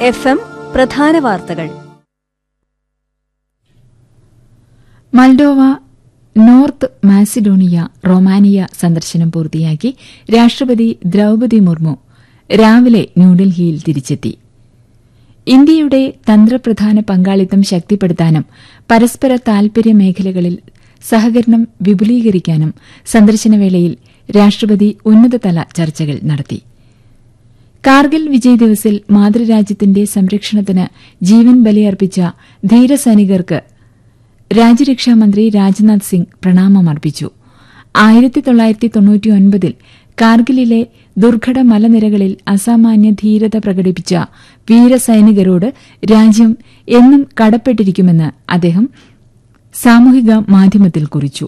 F M പ്രധാന വാർത്തകൾ Moldova north Macedonia Romania സന്ദർശനം പൂർത്തിയാക്കി രാഷ്ട്രപതി ദ്രൌപതി മുർമു രാവിലെ ന്യൂഡൽഹിയിൽ തിരിച്ചെത്തി ഇന്ത്യയുടെ തന്ത്രപ്രധാന പങ്കാളിത്തം ശക്തിപ്പെടുത്താനും പരസ്പര താൽപര്യ മേഖലകളിൽ സഹകരണം വിപുലീകരിക്കാനും സന്ദർശനവേളയിൽ രാഷ്ട്രപതി ഉന്നതതല ചർച്ചകൾ നടത്തി കാർഗിൽ വിജയ് ദിവസിൽ മാതൃരാജ്യത്തിന്റെ സംരക്ഷണത്തിന് ജീവൻ ബലിയർപ്പിച്ച ധീരസൈനികർക്ക് രാജ്യരക്ഷാമന്ത്രി രാജ്നാഥ് സിംഗ് പ്രണാമമർപ്പിച്ചു ആയിരത്തി തൊള്ളായിരത്തി തൊണ്ണൂറ്റിയൊൻപതിൽ കാർഗിലിലെ ദുർഘട മലനിരകളിൽ അസാമാന്യ ധീരത പ്രകടിപ്പിച്ച വീരസൈനികരോട് രാജ്യം എന്നും കടപ്പെട്ടിരിക്കുമെന്ന് അദ്ദേഹം സാമൂഹിക മാധ്യമത്തിൽ കുറിച്ചു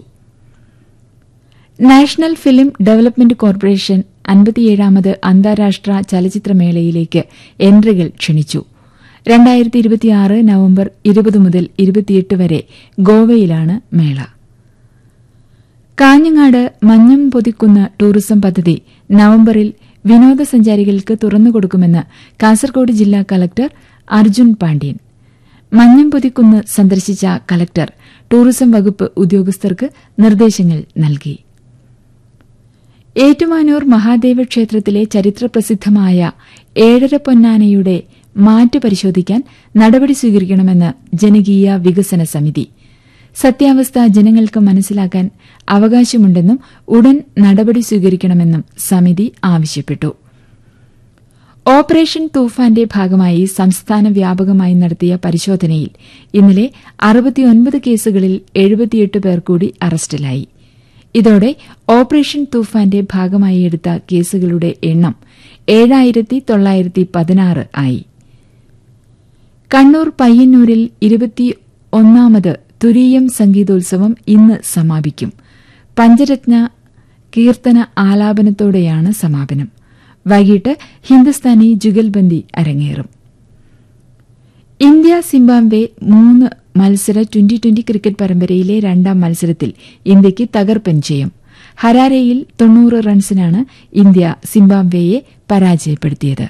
നാഷണൽ ഫിലിം ഡെവലപ്മെന്റ് കോർപ്പറേഷൻ അൻപത്തിയേഴാമത് അന്താരാഷ്ട്ര ചലച്ചിത്രമേളയിലേക്ക് എൻട്രികൾ ക്ഷണിച്ചു രണ്ടായിരത്തി ഇരുപത്തിയാറ് നവംബർ ഇരുപത് മുതൽ ഇരുപത്തിയെട്ട് വരെ ഗോവയിലാണ് മേള കാഞ്ഞങ്ങാട് മഞ്ഞം പൊതിക്കുന്ന ടൂറിസം പദ്ധതി നവംബറിൽ വിനോദസഞ്ചാരികൾക്ക് തുറന്നുകൊടുക്കുമെന്ന് കാസർഗോഡ് ജില്ലാ കലക്ടർ അർജുൻ പാണ്ഡ്യൻ മഞ്ഞം പൊതിക്കുന്ന് സന്ദർശിച്ച കലക്ടർ ടൂറിസം വകുപ്പ് ഉദ്യോഗസ്ഥർക്ക് നിർദ്ദേശങ്ങൾ നൽകി ഏറ്റുമാനൂർ മഹാദേവ ക്ഷേത്രത്തിലെ ചരിത്രപ്രസിദ്ധമായ ഏഴര പൊന്നാനയുടെ മാറ്റു പരിശോധിക്കാൻ നടപടി സ്വീകരിക്കണമെന്ന് ജനകീയ വികസന സമിതി സത്യാവസ്ഥ ജനങ്ങൾക്ക് മനസ്സിലാക്കാൻ അവകാശമുണ്ടെന്നും ഉടൻ നടപടി സ്വീകരിക്കണമെന്നും സമിതി ആവശ്യപ്പെട്ടു ഓപ്പറേഷൻ തൂഫാന്റെ ഭാഗമായി സംസ്ഥാന വ്യാപകമായി നടത്തിയ പരിശോധനയിൽ ഇന്നലെ അറുപത്തിയൊൻപത് കേസുകളിൽ എഴുപത്തിയെട്ട് പേർ കൂടി അറസ്റ്റിലായി ഇതോടെ ഓപ്പറേഷൻ തൂഫാന്റെ ഭാഗമായി എടുത്ത കേസുകളുടെ എണ്ണം ഏഴായിരത്തി തൊള്ളായിരത്തി പതിനാറ് ആയി കണ്ണൂർ പയ്യന്നൂരിൽ ഇരുപത്തി ഒന്നാമത് തുരീയം സംഗീതോത്സവം ഇന്ന് സമാപിക്കും പഞ്ചരത്ന കീർത്തന ആലാപനത്തോടെയാണ് സമാപനം വൈകിട്ട് ഹിന്ദുസ്ഥാനി ജുഗൽബന്ദി അരങ്ങേറും ഇന്ത്യ സിംബാബ്വെ മൂന്ന് മത്സര ട്വന്റി ട്വന്റി ക്രിക്കറ്റ് പരമ്പരയിലെ രണ്ടാം മത്സരത്തിൽ ഇന്ത്യയ്ക്ക് തകർപ്പൻ ജയം ഹരാരയിൽ തൊണ്ണൂറ് റൺസിനാണ് ഇന്ത്യ സിംബാബ്വെയെ പരാജയപ്പെടുത്തിയത്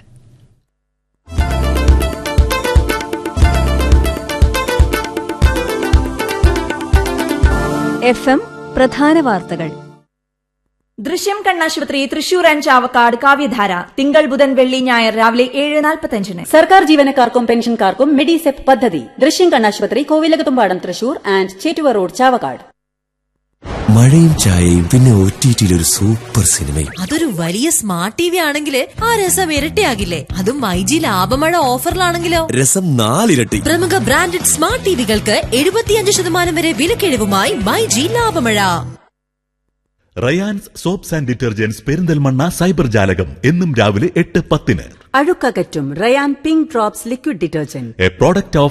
എഫ് എം പ്രധാന വാർത്തകൾ ദൃശ്യം കണ്ണാശുപത്രി തൃശൂർ ആൻഡ് ചാവക്കാട് കാവ്യധാര തിങ്കൾ ബുധൻ വെള്ളി ഞായർ രാവിലെ ഏഴ് നാൽപ്പത്തഞ്ചിന് സർക്കാർ ജീവനക്കാർക്കും പെൻഷൻകാർക്കും മെഡിസെപ് പദ്ധതി ദൃശ്യം കണ്ണാശുപത്രി കോവിലകത്തുംപാടം തൃശൂർ ആൻഡ് ചേറ്റുവ റോഡ് ചാവക്കാട് മഴയും ചായയും പിന്നെ ഒ ടി ഒരു സൂപ്പർ സിനിമയും അതൊരു വലിയ സ്മാർട്ട് ടി വി ആണെങ്കിൽ ആ രസം ഇരട്ടിയാകില്ലേ അതും മൈജി ലാഭമഴ ഓഫറിലാണെങ്കിലോ രസം നാലിരട്ടി പ്രമുഖ ബ്രാൻഡഡ് സ്മാർട്ട് ടിവികൾക്ക് എഴുപത്തിയഞ്ച് ശതമാനം വരെ വിലക്കിഴിവുമായി മൈജി ലാഭമഴ Rayans soaps and detergents Perinthalmanna cyber ജാലകം എന്നും രാവിലെ എട്ട് പത്തിന് അഴുക്കകറ്റും Rayan pink drops liquid detergent a product of